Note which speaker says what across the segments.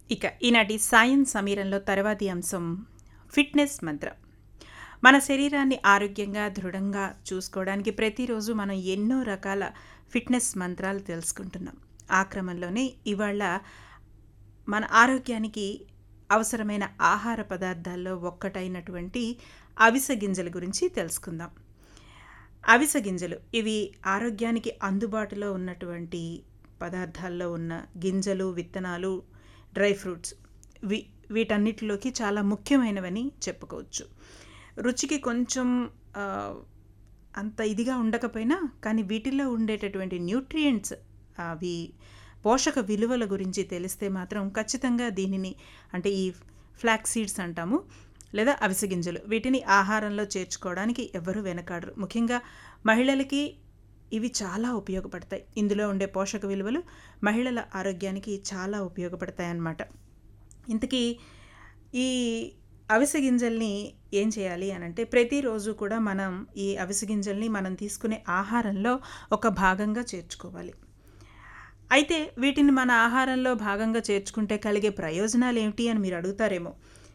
Speaker 1: ఇక ఈనాటి సాయం సమీరంలో తర్వాతి అంశం ఫిట్నెస్ మంత్రం మన శరీరాన్ని ఆరోగ్యంగా దృఢంగా చూసుకోవడానికి ప్రతిరోజు మనం ఎన్నో రకాల ఫిట్నెస్ మంత్రాలు తెలుసుకుంటున్నాం ఆ క్రమంలోనే ఇవాళ మన ఆరోగ్యానికి అవసరమైన ఆహార పదార్థాల్లో ఒక్కటైనటువంటి అవిసె గింజల గురించి తెలుసుకుందాం అవిసె గింజలు ఇవి ఆరోగ్యానికి అందుబాటులో ఉన్నటువంటి పదార్థాల్లో ఉన్న గింజలు విత్తనాలు డ్రై ఫ్రూట్స్ వి వీటన్నిటిలోకి చాలా ముఖ్యమైనవని చెప్పుకోవచ్చు రుచికి కొంచెం ఆ, అంత ఇదిగా ఉండకపోయినా కానీ వీటిల్లో ఉండేటటువంటి న్యూట్రియంట్స్ అవి పోషక విలువల గురించి తెలిస్తే మాత్రం ఖచ్చితంగా దీనిని అంటే ఈ ఫ్లాక్ సీడ్స్ అంటాము లేదా అవిసె గింజలు వీటిని ఆహారంలో చేర్చుకోవడానికి ఎవ్వరూ వెనకాడరు ముఖ్యంగా మహిళలకి ఇవి చాలా ఉపయోగపడతాయి ఇందులో ఉండే పోషక విలువలు మహిళల ఆరోగ్యానికి చాలా ఉపయోగపడతాయి అన్నమాట ఇంతకీ ఈ అవిసె గింజల్ని ఏం చేయాలి అని అంటే ప్రతిరోజు కూడా మనం ఈ అవిసె గింజల్ని మనం తీసుకునే ఆహారంలో ఒక భాగంగా చేర్చుకోవాలి అయితే వీటిని మన ఆహారంలో భాగంగా చేర్చుకుంటే కలిగే ప్రయోజనాలు ఏమిటి అని మీరు అడుగుతారేమో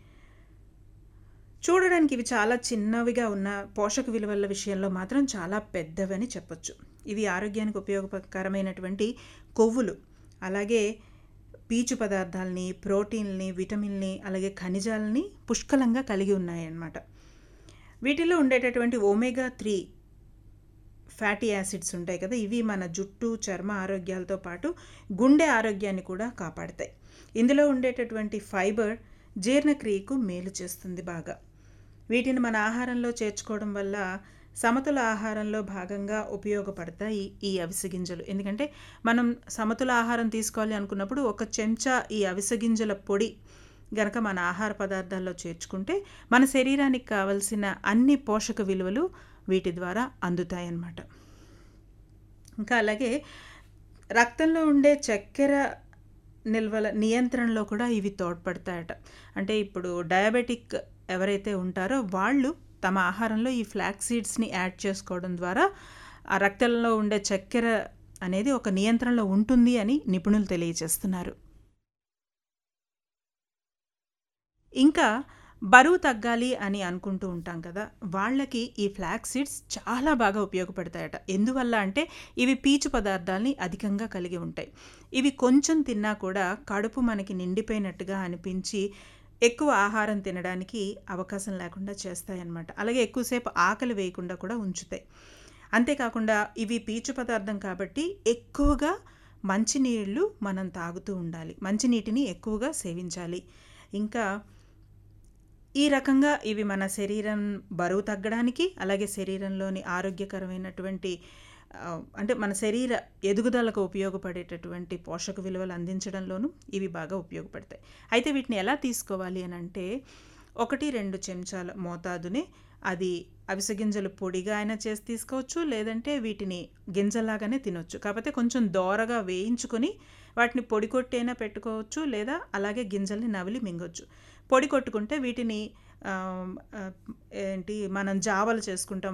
Speaker 1: చూడడానికి ఇవి చాలా చిన్నవిగా ఉన్న పోషక విలువల విషయంలో మాత్రం చాలా పెద్దవని చెప్పొచ్చు ఇవి ఆరోగ్యానికి ఉపయోగకరమైనటువంటి కొవ్వులు అలాగే పీచు పదార్థాలని ప్రోటీన్ని విటమిన్ని అలాగే ఖనిజాలని పుష్కలంగా కలిగి ఉన్నాయన్నమాట వీటిలో ఉండేటటువంటి ఒమేగా త్రీ ఫ్యాటీ యాసిడ్స్ ఉంటాయి కదా ఇవి మన జుట్టు చర్మ ఆరోగ్యాలతో పాటు గుండె ఆరోగ్యాన్ని కూడా కాపాడతాయి ఇందులో ఉండేటటువంటి ఫైబర్ జీర్ణక్రియకు మేలు చేస్తుంది బాగా వీటిని మన ఆహారంలో చేర్చుకోవడం వల్ల సమతుల ఆహారంలో భాగంగా ఉపయోగపడతాయి ఈ అవిసె గింజలు ఎందుకంటే మనం సమతుల ఆహారం తీసుకోవాలి అనుకున్నప్పుడు ఒక చెంచా ఈ అవిసె గింజల పొడి గనక మన ఆహార పదార్థాల్లో చేర్చుకుంటే మన శరీరానికి కావలసిన అన్ని పోషక విలువలు వీటి ద్వారా అందుతాయన్నమాట ఇంకా అలాగే రక్తంలో ఉండే చక్కెర నిల్వల నియంత్రణలో కూడా ఇవి తోడ్పడతాయట అంటే ఇప్పుడు డయాబెటిక్ ఎవరైతే ఉంటారో వాళ్ళు తమ ఆహారంలో ఈ ఫ్లాక్ సీడ్స్ని యాడ్ చేసుకోవడం ద్వారా ఆ రక్తంలో ఉండే చక్కెర అనేది ఒక నియంత్రణలో ఉంటుంది అని నిపుణులు తెలియజేస్తున్నారు ఇంకా బరువు తగ్గాలి అని అనుకుంటూ ఉంటాం కదా వాళ్ళకి ఈ ఫ్లాక్ సీడ్స్ చాలా బాగా ఉపయోగపడతాయట ఎందువల్ల అంటే ఇవి పీచు పదార్థాలని అధికంగా కలిగి ఉంటాయి ఇవి కొంచెం తిన్నా కూడా కడుపు మనకి నిండిపోయినట్టుగా అనిపించి ఎక్కువ ఆహారం తినడానికి అవకాశం లేకుండా చేస్తాయన్నమాట అలాగే ఎక్కువసేపు ఆకలి వేయకుండా కూడా ఉంచుతాయి అంతేకాకుండా ఇవి పీచు పదార్థం కాబట్టి ఎక్కువగా మంచినీళ్ళు మనం తాగుతూ ఉండాలి మంచినీటిని ఎక్కువగా సేవించాలి ఇంకా ఈ రకంగా ఇవి మన శరీరం బరువు తగ్గడానికి అలాగే శరీరంలోని ఆరోగ్యకరమైనటువంటి ఆ, అంటే మన శరీర ఎదుగుదలకు ఉపయోగపడేటటువంటి పోషక విలువలు అందించడంలోనూ ఇవి బాగా ఉపయోగపడతాయి అయితే వీటిని ఎలా తీసుకోవాలి అని అంటే ఒకటి రెండు చెంచాల మోతాదునే అది అవిసె గింజలు పొడిగా అయినా చేసి తీసుకోవచ్చు లేదంటే వీటిని గింజలాగానే తినొచ్చు కాకపోతే కొంచెం దోరగా వేయించుకొని వాటిని పొడి కొట్టి అయినా పెట్టుకోవచ్చు లేదా అలాగే గింజల్ని నవిలి మింగొచ్చు పొడి కొట్టుకుంటే వీటిని ఆ, ఆ, ఏంటి మనం జావలు చేసుకుంటాం